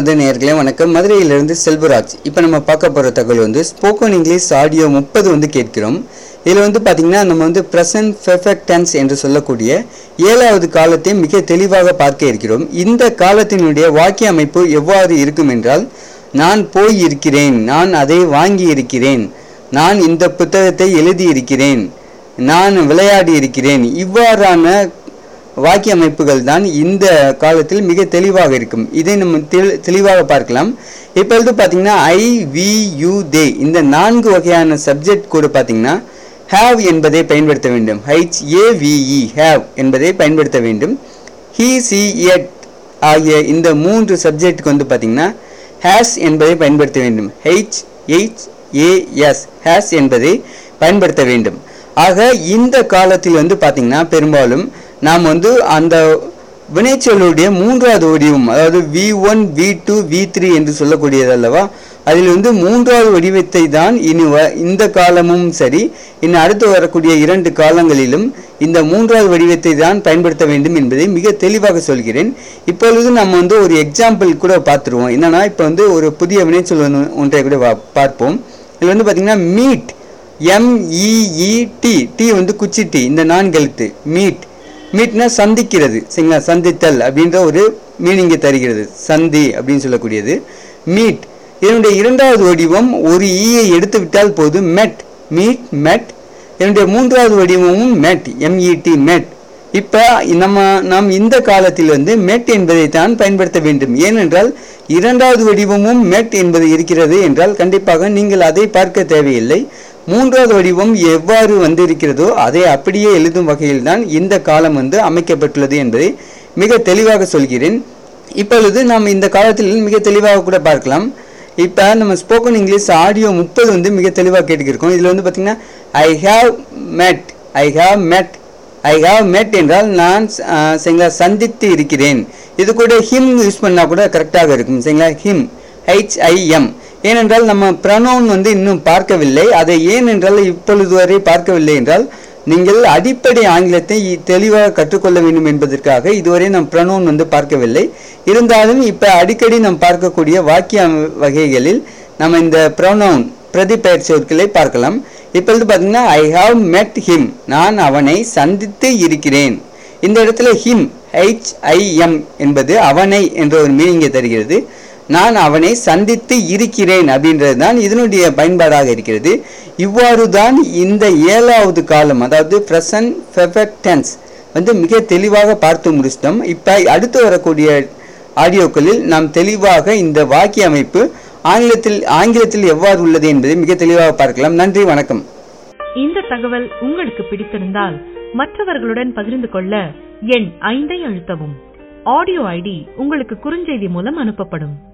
அன்பார்ந்த நேயர்களே வணக்கம் மதுரையிலிருந்து செல்வராஜ் இப்போ நம்ம பார்க்க போகிற தகவல் வந்து ஸ்போக்கன் இங்கிலீஷ் ஆடியோ முப்பது வந்து கேட்கிறோம் இதில் வந்து பார்த்திங்கன்னா நம்ம வந்து ப்ரெசன்ட் பெர்ஃபெக்ட் டென்ஸ் என்று சொல்லக்கூடிய ஏழாவது காலத்தை மிக தெளிவாக பார்க்க இருக்கிறோம் இந்த காலத்தினுடைய வாக்கிய அமைப்பு எவ்வாறு இருக்கும் என்றால் நான் போய் இருக்கிறேன் நான் அதை வாங்கி இருக்கிறேன் நான் இந்த புத்தகத்தை எழுதி இருக்கிறேன் நான் விளையாடி இருக்கிறேன் இவ்வாறான வாக்கிய அமைப்புகள் தான் இந்த காலத்தில் மிக தெளிவாக இருக்கும் இதை நம்ம தெளி- தெளிவாக பார்க்கலாம் இப்பொழுது பார்த்தீங்கன்னா ஐ வி யூ தே இந்த நான்கு வகையான சப்ஜெக்ட் கூட பார்த்தீங்கன்னா ஹேவ் என்பதை பயன்படுத்த வேண்டும் ஹைச் ஏ விஇ ஹேவ் என்பதை பயன்படுத்த வேண்டும் ஹீ சி எட் ஆகிய இந்த மூன்று சப்ஜெக்ட்டுக்கு வந்து பார்த்தீங்கன்னா ஹேஸ் என்பதை பயன்படுத்த வேண்டும் ஹெச் எச் ஏஎஸ் ஹேஸ் என்பதை பயன்படுத்த வேண்டும் ஆக இந்த காலத்தில் வந்து பார்த்தீங்கன்னா பெரும்பாலும் நாம் வந்து அந்த வினைச்சொல்லுடைய மூன்றாவது வடிவம் அதாவது V one V two V three என்று சொல்லக்கூடியது அல்லவா அதில் வந்து மூன்றாவது வடிவத்தை தான் இனி வ இந்த காலமும் சரி இன்னும் அடுத்து வரக்கூடிய இரண்டு காலங்களிலும் இந்த மூன்றாவது வடிவத்தை தான் பயன்படுத்த வேண்டும் என்பதை மிக தெளிவாக சொல்கிறேன் இப்பொழுது நம்ம வந்து ஒரு எக்ஸாம்பிள் கூட பார்த்துருவோம் என்னன்னா இப்போ வந்து ஒரு புதிய வினைச்சொல் ஒன்று ஒன்றை கூட வா- பார்ப்போம் இதில் வந்து பார்த்தீங்கன்னா மீட் எம்இஇடி டி வந்து குச்சி டி இந்த நான்கு எழுத்து மீட் மீட்னா சந்திக்கிறது சரிங்களா சந்தித்தல் அப்படின்ற ஒரு மீனிங்கை தருகிறது சந்தி அப்படின்னு சொல்லக்கூடியது மீட் இதனுடைய இரண்டாவது வடிவம் ஒரு ஈயை எடுத்து விட்டால் போதும் மெட் மீட் மெட் என்னுடைய மூன்றாவது வடிவமும் மெட் எம்இடி மெட் இப்போ நம்ம நாம் இந்த காலத்தில் வந்து மெட் என்பதை தான் பயன்படுத்த வேண்டும் ஏனென்றால் இரண்டாவது வடிவமும் மெட் என்பது இருக்கிறது என்றால் கண்டிப்பாக நீங்கள் அதை பார்க்க தேவையில்லை மூன்றாவது வடிவம் எவ்வாறு வந்திருக்கிறதோ அதை அப்படியே எழுதும் வகையில் தான் இந்த காலம் வந்து அமைக்கப்பட்டுள்ளது என்பதை மிக தெளிவாக சொல்கிறேன் இப்பொழுது நாம் இந்த காலத்தில் மிக தெளிவாக கூட பார்க்கலாம் இப்போ நம்ம ஸ்போக்கன் இங்கிலீஷ் ஆடியோ முப்பது வந்து மிக தெளிவாக கேட்டுக்கிருக்கோம் இதில் வந்து பார்த்தீங்கன்னா I have met I have met I have met என்றால் நான் அஹ், சரிங்களா சந்தித்து இருக்கிறேன் இது கூட ஹிம் யூஸ் பண்ணால் கூட கரெக்டாக இருக்கும் சரிங்களா ஹிம் ஹெச்ஐஎம் ஏனென்றால் நம்ம ப்ரனவுன் வந்து இன்னும் பார்க்கவில்லை அதை ஏன் என்றால் இப்பொழுது வரை பார்க்கவில்லை என்றால் நீங்கள் அடிப்படை ஆங்கிலத்தை இ- தெளிவாக கற்றுக்கொள்ள வேண்டும் என்பதற்காக இதுவரை நாம் ப்ரனவுன் வந்து பார்க்கவில்லை இருந்தாலும் இப்போ அடிக்கடி நாம் பார்க்கக்கூடிய வாக்கிய அம- வகைகளில் நம்ம இந்த ப்ரொனவுன் பிரதிபெயர் சொற்களை பார்க்கலாம் இப்பொழுது பார்த்தீங்கன்னா ஐ ஹாவ் met him நான் அவனை சந்தித்து இருக்கிறேன் இந்த இடத்துல ஹிம் ஹெச்ஐஎம் என்பது அவனை என்ற ஒரு மீனிங்கை தருகிறது நான் அவனை சந்தித்து இருக்கிறேன் அப்படின்றது தான் இதனுடைய பயன்பாடாக இருக்கிறது இவ்வாறு தான் இந்த ஏழாவது காலம் அதாவது ப்ரெசன்ட் பெர்ஃபெக்ட் டென்ஸ் வந்து மிக தெளிவாக பார்த்து முடிச்சிட்டோம் இப்போ அடுத்து வரக்கூடிய ஆடியோக்களில் நாம் தெளிவாக இந்த வாக்கிய அமைப்பு ஆங்கிலத்தில் ஆங்கிலத்தில் எவ்வாறு உள்ளது என்பதை மிக தெளிவாக பார்க்கலாம் நன்றி வணக்கம் இந்த தகவல் உங்களுக்கு பிடித்திருந்தால் மற்றவர்களுடன் பகிர்ந்து கொள்ள எண் ஐந்தை அழுத்தவும் ஆடியோ ஐடி உங்களுக்கு குறுஞ்செய்தி மூலம் அனுப்பப்படும்